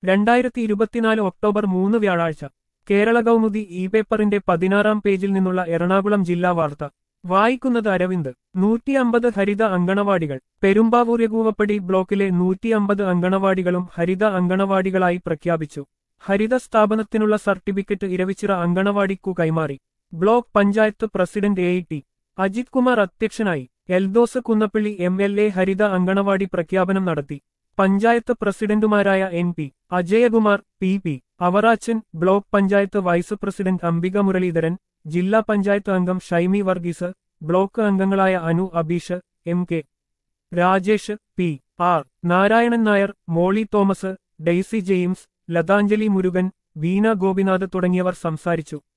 രണ്ടായിരത്തി ഇരുപത്തിനാല് ഒക്ടോബർ മൂന്ന് വ്യാഴാഴ്ച കേരള കൗമുദി ഇ പേപ്പറിന്റെ പതിനാറാം പേജിൽ നിന്നുള്ള എറണാകുളം ജില്ലാ വാർത്ത വായിക്കുന്നത് അരവിന്ദ് നൂറ്റി അമ്പത് ഹരിത അങ്കണവാടികൾ പെരുമ്പാവൂർ യകൂവപ്പടി ബ്ലോക്കിലെ നൂറ്റി അമ്പത് അങ്കണവാടികളും ഹരിത അങ്കണവാടികളായി പ്രഖ്യാപിച്ചു ഹരിത സ്ഥാപനത്തിനുള്ള സർട്ടിഫിക്കറ്റ് ഇരവിച്ചിറ അങ്കണവാടിക്കു കൈമാറി block panchayat president A T Ajith Kumar അധ്യക്ഷനായി Eldhose Kunnappilly M L A ഹരിത അങ്കണവാടി പ്രഖ്യാപനം നടത്തി പഞ്ചായത്ത് പ്രസിഡന്റുമാരായ N P Ajayakumar P P Avarachan block panchayat vice president Ambika Muraleedharan ജില്ലാ പഞ്ചായത്ത് അംഗം ഷൈമി വർഗീസ് ബ്ലോക്ക് അംഗങ്ങളായ Anu Abeesh M K Rajesh P R Narayanan Nair Molly Thomas Daisy James Lathanjali Murugan Veena Gopinath തുടങ്ങിയവർ സംസാരിച്ചു